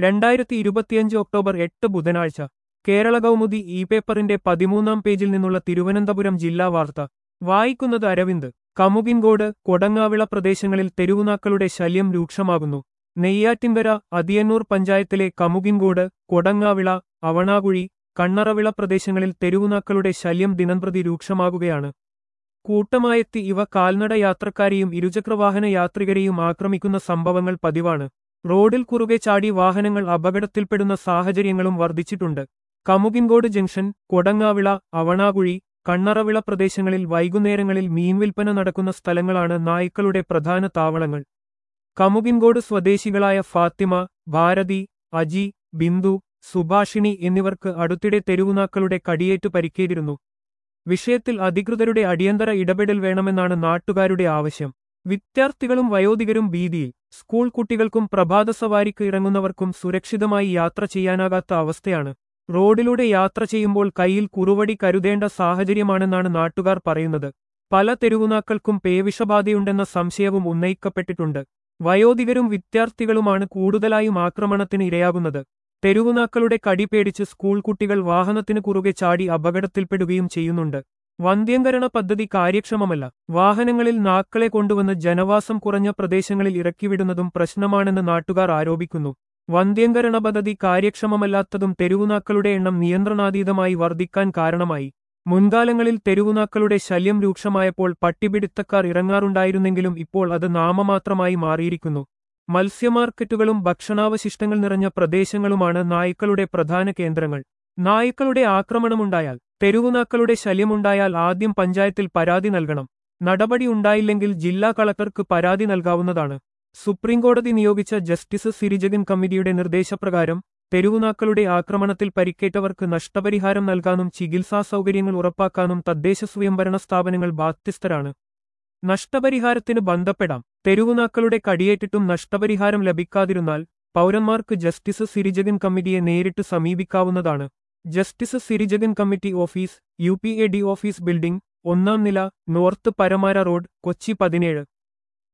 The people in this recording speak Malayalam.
രണ്ടായിരത്തി ഇരുപത്തിയഞ്ച് ഒക്ടോബർ എട്ട് ബുധനാഴ്ച കേരള കൗമുദി ഇ പേപ്പറിന്റെ പതിമൂന്നാം പേജിൽ നിന്നുള്ള തിരുവനന്തപുരം ജില്ലാ വാർത്ത വായിക്കുന്നത് അരവിന്ദ് കമുകിൻകോട് കൊടങ്ങാവിള പ്രദേശങ്ങളിൽ തെരുവുനാക്കളുടെ ശല്യം രൂക്ഷമാകുന്നു നെയ്യാറ്റിൻകര അതിയന്നൂർ പഞ്ചായത്തിലെ കമുകിൻകോട് കൊടങ്ങാവിള അവണാകുഴി കണ്ണറവിള പ്രദേശങ്ങളിൽ തെരുവുനാക്കളുടെ ശല്യം ദിനംപ്രതി രൂക്ഷമാകുകയാണ് കൂട്ടമായെത്തി ഇവ കാൽനട യാത്രക്കാരെയും ഇരുചക്രവാഹന യാത്രികരെയും ആക്രമിക്കുന്ന സംഭവങ്ങൾ പതിവാണ് റോഡിൽ കുറുകെ ചാടി വാഹനങ്ങൾ അപകടത്തിൽപ്പെടുന്ന സാഹചര്യങ്ങളും വർദ്ധിച്ചിട്ടുണ്ട് കമുകിൻകോട് ജംഗ്ഷൻ കൊടങ്ങാവിള അവണാകുഴി കണ്ണറവിള പ്രദേശങ്ങളിൽ വൈകുന്നേരങ്ങളിൽ മീൻവിൽപ്പന നടക്കുന്ന സ്ഥലങ്ങളാണ് നായ്ക്കളുടെ പ്രധാന താവളങ്ങൾ കമുകിൻകോട് സ്വദേശികളായ ഫാത്തിമ ഭാരതി അജി ബിന്ദു സുഭാഷിണി എന്നിവർക്ക് അടുത്തിടെ തെരുവുനാക്കളുടെ കടിയേറ്റു പരിക്കേറ്റിരുന്നു വിഷയത്തിൽ അധികൃതരുടെ അടിയന്തര ഇടപെടൽ വേണമെന്നാണ് നാട്ടുകാരുടെ ആവശ്യം വിദ്യാർത്ഥികളും വയോധികരും ഭീതിയിൽ സ്കൂൾ കുട്ടികൾക്കും പ്രഭാത സവാരിക്ക് ഇറങ്ങുന്നവർക്കും സുരക്ഷിതമായി യാത്ര ചെയ്യാനാകാത്ത അവസ്ഥയാണ് റോഡിലൂടെ യാത്ര ചെയ്യുമ്പോൾ കയ്യിൽ കുറുവടി കരുതേണ്ട സാഹചര്യമാണെന്നാണ് നാട്ടുകാർ പറയുന്നത് പല തെരുവുനാക്കൾക്കും പേവിഷബാധയുണ്ടെന്ന സംശയവും ഉന്നയിക്കപ്പെട്ടിട്ടുണ്ട് വയോധികരും വിദ്യാർത്ഥികളുമാണ് കൂടുതലായും ആക്രമണത്തിന് ഇരയാകുന്നത് തെരുവുനാക്കളുടെ കടി പേടിച്ച് സ്കൂൾ കുട്ടികൾ വാഹനത്തിന് കുറുകെ ചാടി അപകടത്തിൽപ്പെടുകയും ചെയ്യുന്നുണ്ട് വന്ധ്യംകരണ പദ്ധതി കാര്യക്ഷമമല്ല വാഹനങ്ങളിൽ നാക്കളെ കൊണ്ടുവന്ന് ജനവാസം കുറഞ്ഞ പ്രദേശങ്ങളിൽ ഇറക്കിവിടുന്നതും പ്രശ്നമാണെന്ന് നാട്ടുകാർ ആരോപിക്കുന്നു വന്ധ്യംകരണ പദ്ധതി കാര്യക്ഷമമല്ലാത്തതും തെരുവുനാക്കളുടെ എണ്ണം നിയന്ത്രണാതീതമായി വർദ്ധിക്കാൻ കാരണമായി മുൻകാലങ്ങളിൽ തെരുവുനാക്കളുടെ ശല്യം രൂക്ഷമായപ്പോൾ പട്ടിപിടുത്തക്കാർ ഇറങ്ങാറുണ്ടായിരുന്നെങ്കിലും ഇപ്പോൾ അത് നാമമാത്രമായി മാറിയിരിക്കുന്നു മത്സ്യമാർക്കറ്റുകളും ഭക്ഷണാവശിഷ്ടങ്ങൾ നിറഞ്ഞ പ്രദേശങ്ങളുമാണ് നായ്ക്കളുടെ പ്രധാന കേന്ദ്രങ്ങൾ നായ്ക്കളുടെ ആക്രമണമുണ്ടായാൽ തെരുവുനാക്കളുടെ ശല്യമുണ്ടായാൽ ആദ്യം പഞ്ചായത്തിൽ പരാതി നൽകണം നടപടി ഉണ്ടായില്ലെങ്കിൽ ജില്ലാ കളക്ടർക്ക് പരാതി നൽകാവുന്നതാണ് സുപ്രീംകോടതി നിയോഗിച്ച ജസ്റ്റിസ് സിരിജഗൻ കമ്മിറ്റിയുടെ നിർദ്ദേശപ്രകാരം തെരുവുനാക്കളുടെ ആക്രമണത്തിൽ പരിക്കേറ്റവർക്ക് നഷ്ടപരിഹാരം നൽകാനും ചികിത്സാ സൗകര്യങ്ങൾ ഉറപ്പാക്കാനും തദ്ദേശ സ്വയംഭരണ സ്ഥാപനങ്ങൾ ബാധ്യസ്ഥരാണ് നഷ്ടപരിഹാരത്തിന് ബന്ധപ്പെടാം തെരുവുനാക്കളുടെ കടിയേറ്റിട്ടും നഷ്ടപരിഹാരം ലഭിക്കാതിരുന്നാൽ പൗരന്മാർക്ക് ജസ്റ്റിസ് സിരിജഗൻ കമ്മിറ്റിയെ നേരിട്ട് സമീപിക്കാവുന്നതാണ് justice Sirijagan committee office U P A D office building ഒന്നാം നില നോർത്ത് പരമാര റോഡ് കൊച്ചി പതിനേഴ്